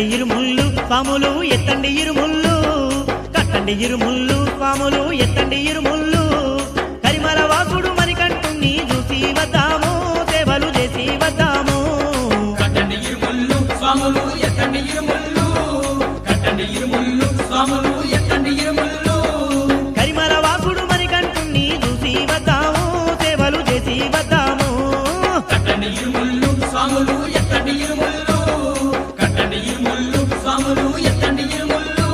కట్టండి ఇరుముళ్ళు పాములు ఎత్తండి ఇరుముళ్ళు కట్టండి ఇరుముళ్ళు పాములు ఎత్తండి ఇరుముళ్ళు కరిమల వాసుడు మణికంఠుణ్ణి చూసి వద్దాము సేవలు చేసి వద్దాము కట్టండి ఇరుముళ్ళు స్వాములు ఎత్తండి ఇరుముళ్ళు కట్టండి ఇరుముళ్ళు స్వాములు ఎత్తండి ఇరుముళ్ళు కరిమల వాసుడు మణికంఠుణ్ణి చూసి వద్దాము సేవలు చేసి వద్దాము కట్టండి ఇరుముళ్ళు స్వాములు ఎత్తండి ఇరుముళ్ళు కట్టండి ఇరుముళ్ళు స్వాములు ఎత్తండి ఇరుముళ్ళు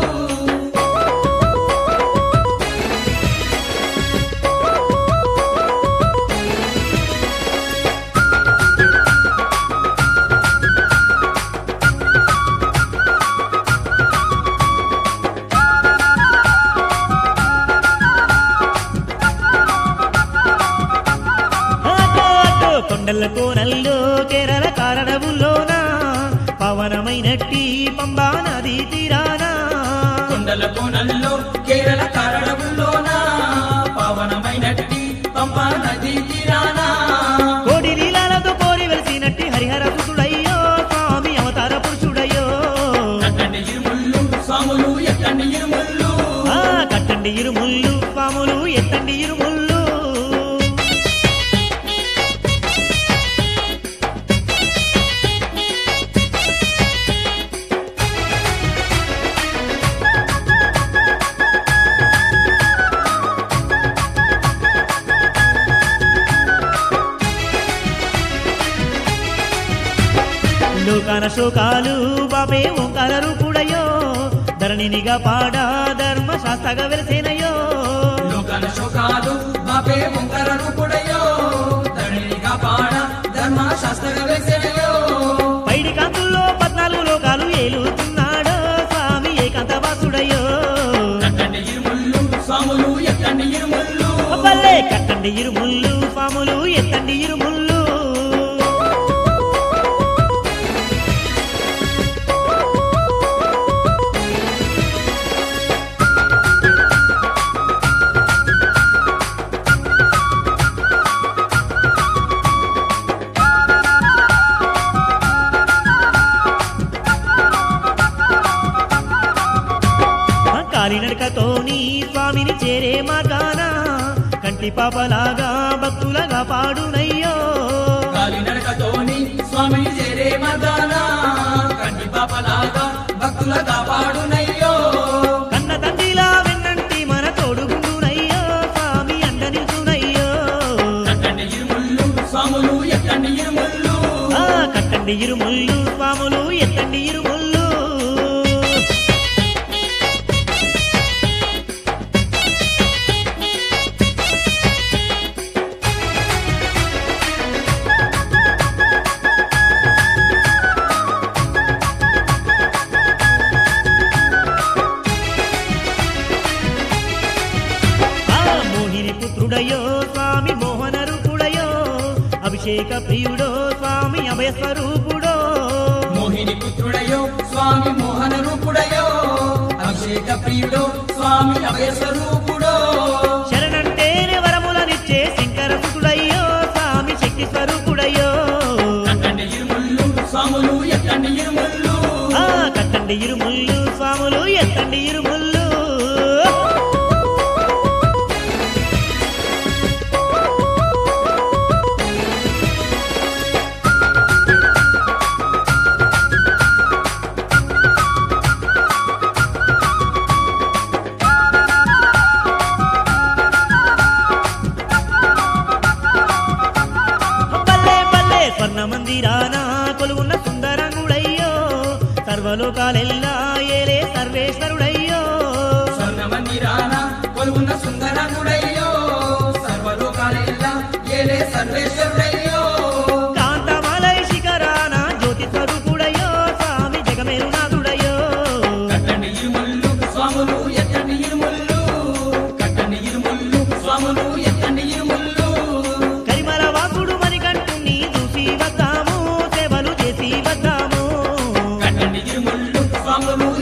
అటో అటో కొండల కోనల్లో కేరళ కారణములోన పవనమైనట్టి పంబా నది తీరానా కొండల కోనల్లో కేరళ కారణములోన పవనమైనట్టి పంపా నది తీరానా కోడి లీలాలతో కోరి వెలిసినట్టి హరిహర పురుషుడయ్యో స్వామి అవతార పురుషుడయ్యో కట్టండి ఇరుముళ్ళు స్వాములు ఎత్తండి ఇరుముళ్ళు ఆ కట్టండి ఇరుముళ్ళు పాములు ఎత్తండి ఇరుముళ్ళు లోకాన శోకాలు బాబే ఓంకార రూపుడయో ధరణినిగా పాడా ధర్మ శాస్త్రగా వెలిసేనయో లోకన శోకాలు బాపే ఓంకార రూపుడయో ధరణిగా పాడ ధర్మ శాస్త్ర వేసెనయో పైడి కాంతుల్లో పద్నాలుగు లోకాలు ఏలుతున్నాడో స్వామి ఏకాంత వాసుడయ్యో కట్టండి ఇరుముళ్ళు స్వాములు ఎత్తండి ఇరుముళ్ళు అబ్బల్లే కట్టండి ఇరుముళ్ళు పాములు ఎత్తండి ఇరుముళ్ళు ఆ కాలినడకతోని స్వామిని చేరే మార్గాన కంటి పాపలాగా భక్తులగా పాడునయ్యో కాలినడకతోని స్వామిని చేరే మర్దాన కంటి పాపలాగా భక్తుల కాపాడునయ్యో కన్న తండ్రిలా వెన్నంటి మన తోడుగుండునయ్యో స్వామి అండ నిల్చునయ్యో కట్టండి ఇరుముళ్ళు స్వాములు ఎత్తండి ఇరుముళ్ళు ఆ కట్టండి ఇరుముళ్ళు స్వాములు ఎత్తండి ఇరుముళ్ళు ఆ మోహిని పుత్రుడయో స్వామి మోహన రూపుడయో అభిషేక ప్రియుడో స్వామి అభయ స్వరూపుడో మోహిని పుత్రుడయో స్వామి మోహన రూపుడయో అభిషేక ప్రియుడో స్వామి అభయ స్వరూపుడో శరణంటేనే వరములనిచ్చే శంకర సుతుడయ్యో స్వామి శక్తి స్వరూపుడయ్యో కట్టండి ఇరుముళ్ళు స్వాములు ఎత్తండి ఇరుముళ్ళు ఆ కట్టండి ఇరుముళ్ళు స్వాములు ఎత్తండి ఇరుముళ్ళు బల్లే బల్లే స్వర్ణ మందిరాన కొలువున్న సుందరంగుడయ్యో సర్వలోకాలెల్లా ఏలే సర్వేశ్వరుడయ్యో స్వర్ణ మందిరాన కొలువున్న సుందరముడయ్యో సర్వలోకాలెల్లా ఏలే సర్వేశ్వరుడయ్యో కాంతమలై శిఖరాన జ్యోతి స్వరూపుడయ్యో స్వామి జగమేరునాథుడయ్యో కట్టండి ఇరుముళ్ళు స్వాములు ఎత్తండి ఇరుముళ్ళు కట్టండి ఇరుముళ్ళు స్వాములు ఎత్తండి ఇరుముళ్ళు కరిమల వాసుడు మణికంఠుణ్ణి చూసి వద్దాము సేవలు చేసి వద్దాము కట్టండి ఇరుముళ్ళు స్వాములు